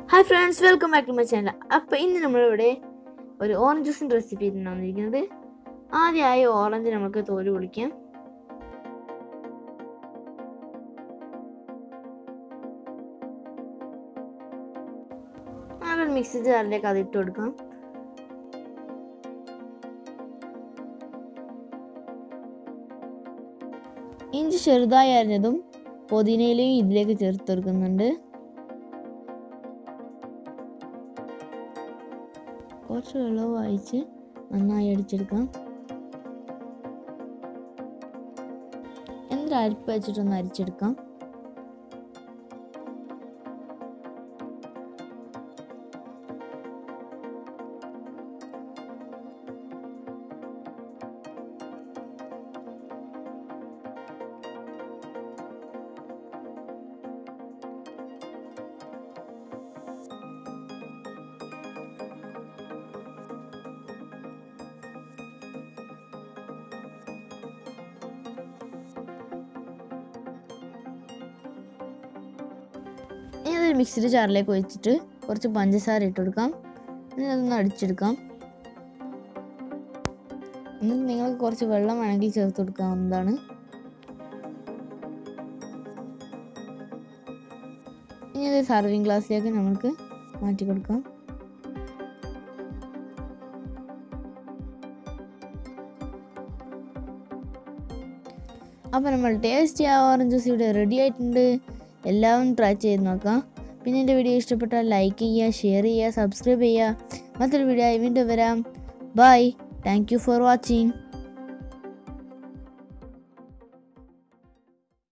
hi friends welcome back to my channel അപ്പോൾ ഇന്ന് നമ്മളിവിടെ ഒരു ഓറഞ്ച് ജ്യൂസിൻ്റെ റെസിപ്പി ആയിട്ടാണ് വന്നിരിക്കുന്നത് ആദ്യമായി ഓറഞ്ച് നമുക്ക് തോല് പൊളിക്കാം നമ്മൾ മിക്സി ജാറിലേക്ക് അത് ഇട്ട് കൊടുക്കാം ഇഞ്ചി ചെറുതായി അരിഞ്ഞതും പുതിനയിലയും ഇതിലേക്ക് ചേർത്ത് കൊടുക്കുന്നുണ്ട് കുറച്ച് വെള്ളം വായിച്ച് നന്നായി അടിച്ചെടുക്കാം എന്നിട്ട് അരിപ്പ് വെച്ചിട്ടൊന്ന് അരിച്ചെടുക്കാം ഇനി അതൊരു മിക്സിയുടെ ജാറിലേക്ക് ഒഴിച്ചിട്ട് കുറച്ച് പഞ്ചസാര ഇട്ട് കൊടുക്കാം എന്നിട്ട് അതൊന്ന് അടിച്ചെടുക്കാം എന്നിട്ട് നിങ്ങൾക്ക് കുറച്ച് വെള്ളം വേണമെങ്കിൽ ചേർത്ത് കൊടുക്കാവുന്നതാണ് ഇനി അത് സർവിങ് ഗ്ലാസ്സിലേക്ക് നമുക്ക് മാറ്റി കൊടുക്കാം അപ്പോൾ നമ്മൾ ടേസ്റ്റി ആ ഓറഞ്ച് ജ്യൂസ് ഇവിടെ റെഡി ആയിട്ടുണ്ട് എല്ലാവരും ട്രൈ ചെയ്ത് നോക്കാം പിന്നെ എൻ്റെ വീഡിയോ ഇഷ്ടപ്പെട്ടാൽ ലൈക്ക് ചെയ്യുക ഷെയർ ചെയ്യുക സബ്സ്ക്രൈബ് ചെയ്യുക മറ്റൊരു വീഡിയോ ആയി വീണ്ടും വരാം bye thank you for watching